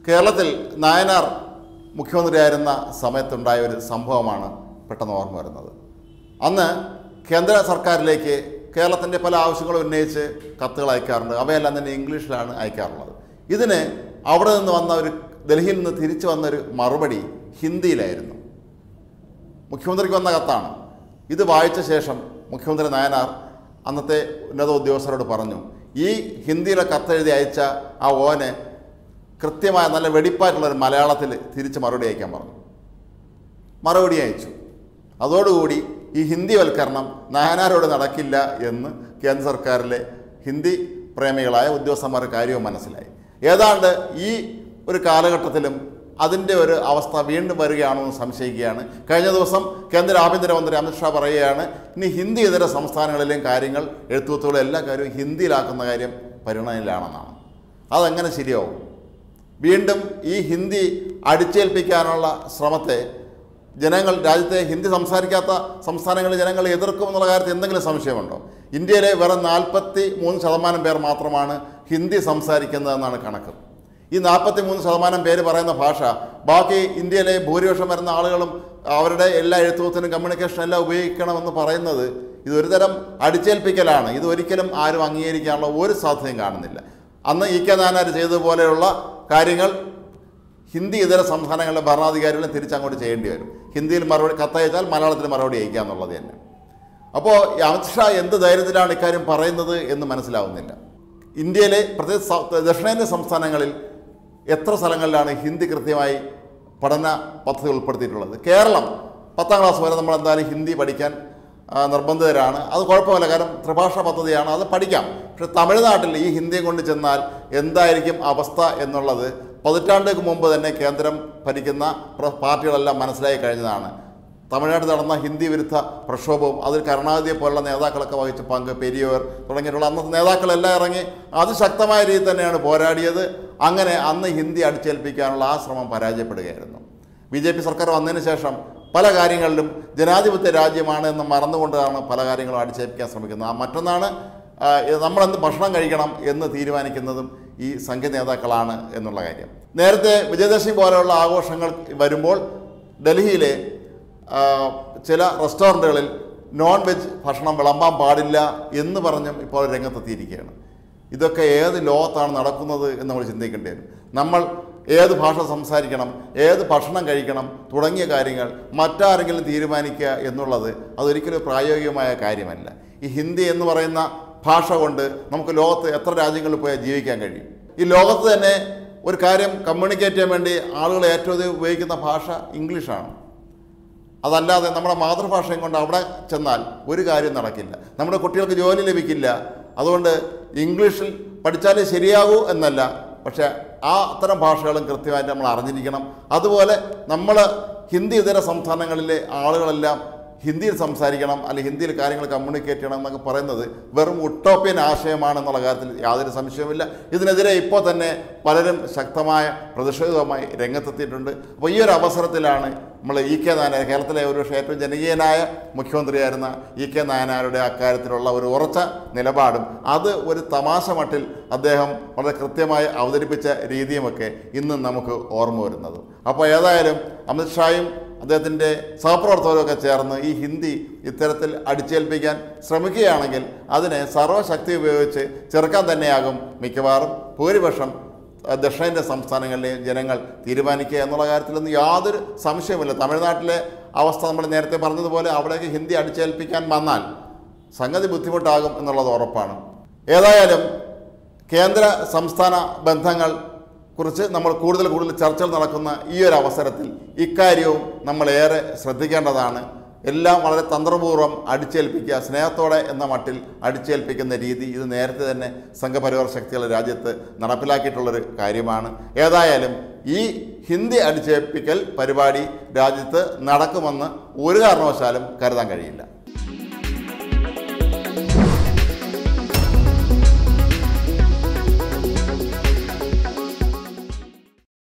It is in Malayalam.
കേരളത്തിൽ നായനാർ മുഖ്യമന്ത്രിയായിരുന്ന സമയത്തുണ്ടായ ഒരു സംഭവമാണ് പെട്ടെന്ന് ഓർമ്മ വരുന്നത് അന്ന് കേന്ദ്ര സർക്കാരിലേക്ക് കേരളത്തിൻ്റെ പല ആവശ്യങ്ങളും ഉന്നയിച്ച് കത്തുകൾ അയക്കാറുണ്ട് അവയെല്ലാം തന്നെ ഇംഗ്ലീഷിലാണ് അയക്കാറുള്ളത് ഇതിന് അവിടെ നിന്ന് വന്ന ഒരു ഡൽഹിയിൽ നിന്ന് തിരിച്ചു വന്നൊരു മറുപടി ഹിന്ദിയിലായിരുന്നു മുഖ്യമന്ത്രിക്ക് വന്ന കത്താണ് ഇത് വായിച്ച ശേഷം മുഖ്യമന്ത്രി നായനാർ അന്നത്തെ ഉന്നത ഉദ്യോഗസ്ഥരോട് പറഞ്ഞു ഈ ഹിന്ദിയിലെ കത്തെഴുതി അയച്ച ആ ഓന് കൃത്യമായ നല്ല വെടിപ്പായിട്ടുള്ളൊരു മലയാളത്തിൽ തിരിച്ച് മറുപടി അയക്കാൻ പറഞ്ഞു മറുപടി അയച്ചു അതോടുകൂടി ഈ ഹിന്ദിവൽക്കരണം നായനാരോട് നടക്കില്ല എന്ന് കേന്ദ്ര സർക്കാരിലെ ഹിന്ദി പ്രേമികളായ ഉദ്യോഗസ്ഥന്മാർക്ക് കാര്യവും മനസ്സിലായി ഏതാണ്ട് ഈ ഒരു കാലഘട്ടത്തിലും അതിൻ്റെ ഒരു അവസ്ഥ വീണ്ടും വരികയാണോ എന്ന് സംശയിക്കുകയാണ് കഴിഞ്ഞ ദിവസം കേന്ദ്ര ആഭ്യന്തരമന്ത്രി അമിത്ഷാ പറയുകയാണ് ഇനി ഹിന്ദി ഇതര സംസ്ഥാനങ്ങളിലെയും കാര്യങ്ങൾ എഴുത്തുകുത്തുകളും എല്ലാ കാര്യവും ഹിന്ദിയിലാക്കുന്ന കാര്യം പരിഗണനയിലാണെന്നാണ് അതെങ്ങനെ ശരിയാവും വീണ്ടും ഈ ഹിന്ദി അടിച്ചേൽപ്പിക്കാനുള്ള ശ്രമത്തെ ജനങ്ങൾ രാജ്യത്തെ ഹിന്ദി സംസാരിക്കാത്ത സംസ്ഥാനങ്ങളിലെ ജനങ്ങൾ എതിർക്കും എന്നുള്ള കാര്യത്തിൽ എന്തെങ്കിലും സംശയമുണ്ടോ ഇന്ത്യയിലെ വെറും നാൽപ്പത്തി മൂന്ന് ശതമാനം പേർ മാത്രമാണ് ഹിന്ദി സംസാരിക്കുന്നതെന്നാണ് കണക്ക് ഈ നാൽപ്പത്തി മൂന്ന് ശതമാനം പേര് പറയുന്ന ഭാഷ ബാക്കി ഇന്ത്യയിലെ ഭൂരിപക്ഷം വരുന്ന ആളുകളും അവരുടെ എല്ലാ എഴുത്തുത്തിനും കമ്മ്യൂണിക്കേഷനും എല്ലാം ഉപയോഗിക്കണമെന്ന് പറയുന്നത് ഇതൊരു തരം അടിച്ചേൽപ്പിക്കലാണ് ഇത് ഒരിക്കലും ആരും അംഗീകരിക്കാനുള്ള ഒരു സാധ്യതയും കാണുന്നില്ല അന്ന് ഇ കെ നായനാർ ചെയ്തതുപോലെയുള്ള കാര്യങ്ങൾ ഹിന്ദി ഇതര സംസ്ഥാനങ്ങളിലെ ഭരണാധികാരികളും തിരിച്ചങ്ങോട്ട് ചെയ്യേണ്ടി വരും ഹിന്ദിയിൽ മറുപടി കത്തയച്ചാൽ മലയാളത്തിൽ മറുപടി അയക്കുക എന്നുള്ളത് തന്നെ അപ്പോൾ ഈ അമിത്ഷാ എന്ത് ധൈര്യത്തിലാണ് ഇക്കാര്യം പറയുന്നത് എന്ന് മനസ്സിലാവുന്നില്ല ഇന്ത്യയിലെ പ്രത്യേകിച്ച് സൗ- ദക്ഷിണേന്ത്യൻ സംസ്ഥാനങ്ങളിൽ എത്ര സ്ഥലങ്ങളിലാണ് ഹിന്ദി കൃത്യമായി പഠന പദ്ധതി ഉൾപ്പെടുത്തിയിട്ടുള്ളത് കേരളം പത്താം ക്ലാസ് വരെ നമ്മൾ എന്തായാലും ഹിന്ദി പഠിക്കാൻ ആ, നിർബന്ധിതരാണ് അത് കുഴപ്പമില്ല കാരണം ത്രിഭാഷാ പദ്ധതിയാണ് അത് പഠിക്കാം പക്ഷെ തമിഴ്നാട്ടിൽ ഈ ഹിന്ദി കൊണ്ട് ചെന്നാൽ എന്തായിരിക്കും അവസ്ഥ എന്നുള്ളത് പതിറ്റാണ്ടുകൾക്ക് മുമ്പ് തന്നെ കേന്ദ്രം ഭരിക്കുന്ന പ്ര- പാർട്ടികളെല്ലാം മനസ്സിലായി കഴിഞ്ഞതാണ് തമിഴ്നാട്ടിൽ നടന്ന ഹിന്ദി വിരുദ്ധ പ്രക്ഷോഭവും അതിൽ കരുണാനിധിയെ പോലുള്ള നേതാക്കളൊക്കെ വഹിച്ച പങ്ക് പെരിയവർ തുടങ്ങിയിട്ടുള്ള അന്നത്തെ നേതാക്കളെല്ലാം ഇറങ്ങി അതിശക്തമായ രീതിയിൽ തന്നെയാണ് പോരാടിയത് അങ്ങനെ അന്ന് ഹിന്ദി അടിച്ചേൽപ്പിക്കാനുള്ള ആ ശ്രമം പരാജയപ്പെടുകയായിരുന്നു ബി ജെ പി സർക്കാർ വന്നതിന് ശേഷം പല കാര്യങ്ങളിലും ജനാധിപത്യ രാജ്യമാണ് എന്ന് മറന്നുകൊണ്ടാണ് പല കാര്യങ്ങളും അടിച്ചേൽപ്പിക്കാൻ ശ്രമിക്കുന്നത് ആ മറ്റൊന്നാണ് ആ, ഇത് നമ്മളെന്ത് ഭക്ഷണം കഴിക്കണം എന്ന് തീരുമാനിക്കുന്നതും ഈ സംഘ നേതാക്കളാണ് എന്നുള്ള കാര്യം നേരത്തെ വിജയദശമി പോലെയുള്ള ആഘോഷങ്ങൾ വരുമ്പോൾ ഡൽഹിയിലെ ആ, ചില റെസ്റ്റോറൻറ്റുകളിൽ നോൺ വെജ് ഭക്ഷണം വിളമ്പാൻ പാടില്ല എന്ന് പറഞ്ഞും ഇപ്പോൾ രംഗത്തെത്തിയിരിക്കുകയാണ് ഇതൊക്കെ ഏത് ലോകത്താണ് നടക്കുന്നത് എന്ന് നമ്മൾ ചിന്തിക്കേണ്ടി വരും നമ്മൾ ഏത് ഭാഷ സംസാരിക്കണം ഏത് ഭക്ഷണം കഴിക്കണം തുടങ്ങിയ കാര്യങ്ങൾ മറ്റാരെങ്കിലും തീരുമാനിക്കുക എന്നുള്ളത് അതൊരിക്കലും പ്രായോഗികമായ കാര്യമല്ല ഈ ഹിന്ദി എന്ന് പറയുന്ന ഭാഷ കൊണ്ട് നമുക്ക് ലോകത്ത് എത്ര രാജ്യങ്ങളിൽ പോയാൽ ജീവിക്കാൻ കഴിയും ഈ ലോകത്ത് തന്നെ ഒരു കാര്യം കമ്മ്യൂണിക്കേറ്റ് ചെയ്യാൻ വേണ്ടി ആളുകൾ ഏറ്റവും അധികം ഉപയോഗിക്കുന്ന ഭാഷ ഇംഗ്ലീഷാണ് അതല്ലാതെ നമ്മുടെ മാതൃഭാഷയും കൊണ്ട് അവിടെ ചെന്നാൽ ഒരു കാര്യം നടക്കില്ല നമ്മുടെ കുട്ടികൾക്ക് ജോലി ലഭിക്കില്ല അതുകൊണ്ട് ഇംഗ്ലീഷിൽ പഠിച്ചാലേ ശരിയാകൂ എന്നല്ല പക്ഷേ ആ അത്തരം ഭാഷകളും കൃത്യമായിട്ട് നമ്മൾ അറിഞ്ഞിരിക്കണം അതുപോലെ നമ്മൾ ഹിന്ദി ഇതര സംസ്ഥാനങ്ങളിലെ ആളുകളെല്ലാം ഹിന്ദിയിൽ സംസാരിക്കണം അല്ലെങ്കിൽ ഹിന്ദിയിൽ കാര്യങ്ങൾ കമ്മ്യൂണിക്കേറ്റ് ചെയ്യണം എന്നൊക്കെ പറയുന്നത് വെറും ഉട്ടോപ്യൻ ആശയമാണെന്നുള്ള കാര്യത്തിൽ യാതൊരു സംശയവുമില്ല ഇതിനെതിരെ ഇപ്പോൾ തന്നെ പലരും ശക്തമായ പ്രതിഷേധവുമായി രംഗത്തെത്തിയിട്ടുണ്ട് അപ്പോൾ ഈ ഒരു അവസരത്തിലാണ് നമ്മൾ ഇ കെ നായനാർ കേരളത്തിലെ ഒരു പക്ഷേ ഏറ്റവും ജനകീയനായ മുഖ്യമന്ത്രിയായിരുന്ന ഇ കെ നായനാരുടെ അക്കാര്യത്തിലുള്ള ഒരു ഉറച്ച നിലപാടും അത് ഒരു തമാശ മട്ടിൽ അദ്ദേഹം വളരെ കൃത്യമായി അവതരിപ്പിച്ച രീതിയുമൊക്കെ ഇന്നും നമുക്ക് ഓർമ്മ വരുന്നത് അപ്പോൾ ഏതായാലും അമിത്ഷായും അദ്ദേഹത്തിൻ്റെ സഹപ്രവർത്തകരൊക്കെ ചേർന്ന് ഈ ഹിന്ദി ഇത്തരത്തിൽ അടിച്ചേൽപ്പിക്കാൻ ശ്രമിക്കുകയാണെങ്കിൽ അതിനെ സർവ്വശക്തി ഉപയോഗിച്ച് ചെറുക്കാൻ തന്നെയാകും മിക്കവാറും ഭൂരിപക്ഷം അഹ് ദക്ഷിണേന്ത്യൻ സംസ്ഥാനങ്ങളിലെ ജനങ്ങൾ തീരുമാനിക്കുക എന്നുള്ള കാര്യത്തിലൊന്നും യാതൊരു സംശയവുമില്ല തമിഴ്നാട്ടിലെ അവസ്ഥ നമ്മൾ നേരത്തെ പറഞ്ഞതുപോലെ അവിടേക്ക് ഹിന്ദി അടിച്ചേൽപ്പിക്കാൻ വന്നാൽ സംഗതി ബുദ്ധിമുട്ടാകും എന്നുള്ളത് ഉറപ്പാണ് ഏതായാലും കേന്ദ്ര സംസ്ഥാന ബന്ധങ്ങൾ കുറിച്ച് നമ്മൾ കൂടുതൽ കൂടുതൽ ചർച്ചകൾ നടക്കുന്ന ഈ ഒരു അവസരത്തിൽ ഇക്കാര്യവും നമ്മൾ ഏറെ ശ്രദ്ധിക്കേണ്ടതാണ് എല്ലാം വളരെ തന്ത്രപൂർവ്വം അടിച്ചേൽപ്പിക്കുക സ്നേഹത്തോടെ എന്ന മട്ടിൽ അടിച്ചേൽപ്പിക്കുന്ന രീതി ഇത് നേരത്തെ തന്നെ സംഘപരിവാർ ശക്തികൾ രാജ്യത്ത് നടപ്പിലാക്കിയിട്ടുള്ളൊരു കാര്യമാണ് ഏതായാലും ഈ ഹിന്ദി അടിച്ചേൽപ്പിക്കൽ പരിപാടി രാജ്യത്ത് നടക്കുമെന്ന് ഒരു കാരണവശാലും കരുതാൻ കഴിയില്ല